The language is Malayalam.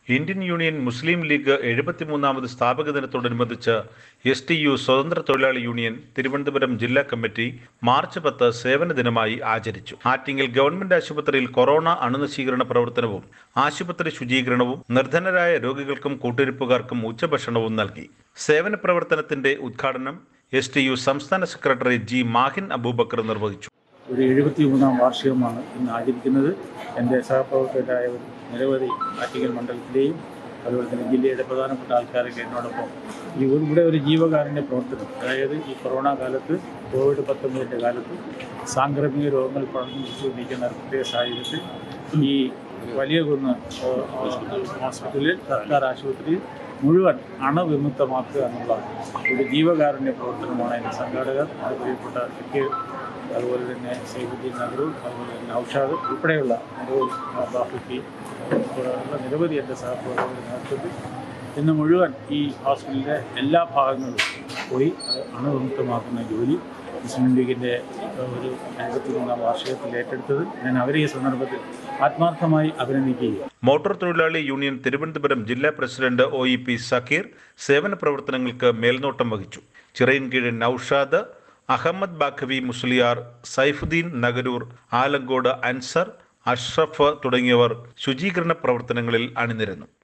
ഇന്ത്യൻ യൂണിയൻ മുസ്ലിം ലീഗ് എഴുപത്തിമൂന്നാമത് സ്ഥാപക ദിനത്തോടനുബന്ധിച്ച് എസ് ടി യു സ്വതന്ത്ര തൊഴിലാളി യൂണിയൻ തിരുവനന്തപുരം ജില്ലാ കമ്മിറ്റി മാർച്ച് പത്ത് സേവന ദിനമായി ആചരിച്ചു ആറ്റിങ്ങൽ ഗവൺമെന്റ് ആശുപത്രിയിൽ കൊറോണ അണുനശീകരണ പ്രവർത്തനവും ആശുപത്രി ശുചീകരണവും നിർധനരായ രോഗികൾക്കും കൂട്ടിരിപ്പുകാർക്കും ഉച്ചഭക്ഷണവും നൽകി സേവന പ്രവർത്തനത്തിന്റെ ഉദ്ഘാടനം എസ് ടി യു സംസ്ഥാന സെക്രട്ടറി ജി മാഹിൻ അബൂബക്കർ നിർവഹിച്ചു ഒരു എഴുപത്തി മൂന്നാം വാർഷികമാണ് ഇന്ന് ആചരിക്കുന്നത് എൻ്റെ സഹപ്രവർത്തകരായ നിരവധി ആറ്റിങ്ങൽ മണ്ഡലത്തിലെയും അതുപോലെ തന്നെ ജില്ലയുടെ പ്രധാനപ്പെട്ട ആൾക്കാരൊക്കെ എന്നോടൊപ്പം ഈ ഒരു- ഇവിടെ ഒരു ജീവകാരുണ്യ പ്രവർത്തനം അതായത് ഈ കൊറോണ കാലത്ത് കോവിഡ് പത്തൊമ്പതിൻ്റെ കാലത്ത് സാംക്രമിക രോഗങ്ങൾ പടർന്നുകൊണ്ടിരിക്കുന്ന പ്രത്യേക സാഹചര്യത്തിൽ ഈ വലിയ കുന്ന് ഹോസ്പിറ്റലിൽ സർക്കാർ ആശുപത്രിയിൽ മുഴുവൻ അണുവിമുക്തമാക്കുക എന്നുള്ള ഒരു ജീവകാരുണ്യ പ്രവർത്തനമാണ് അതിൻ്റെ സംഘാടകർ അത് പ്രിയപ്പെട്ട കെ അതുപോലെ തന്നെ സൈഫുദ്ദീൻ നഗറൂർ അതുപോലെ തന്നെ ഔഷാദ് ഉൾപ്പെടെയുള്ള നിരവധി ബാഫുക്കി ഉൾപ്പെടെയുള്ള നിരവധി എൻ്റെ സഹപ്രവർത്തകരുടെ നേതൃത്വത്തിൽ ഇന്ന് മുഴുവൻ ഈ ഹോസ്പിറ്റലിൻ്റെ എല്ലാ ഭാഗങ്ങളിലും പോയി അത് അണുവിമുക്തമാക്കുന്ന ജോലി മുസ്ലിം ലീഗിൻ്റെ ഒരു എഴുപത്തി മൂന്നാം വാർഷികത്തിൽ ഏറ്റെടുത്തത് ഞാൻ അവരെ ഈ സന്ദർഭത്തിൽ ആത്മാർത്ഥമായി അഭിനന്ദിക്കുകയാണ് മോട്ടോർ തൊഴിലാളി യൂണിയൻ തിരുവനന്തപുരം ജില്ലാ president O E P Zakir സേവന പ്രവർത്തനങ്ങൾക്ക് മേൽനോട്ടം വഹിച്ചു ചിറയിൻകീഴ് നൌഷാദ് അഹമ്മദ് ബാഖവി മുസ്ലിയാർ സൈഫുദ്ദീൻ നഗരൂർ ആലങ്കോട് അൻസർ അഷ്റഫ് തുടങ്ങിയവർ ശുചീകരണ പ്രവർത്തനങ്ങളിൽ അണിനിരന്നു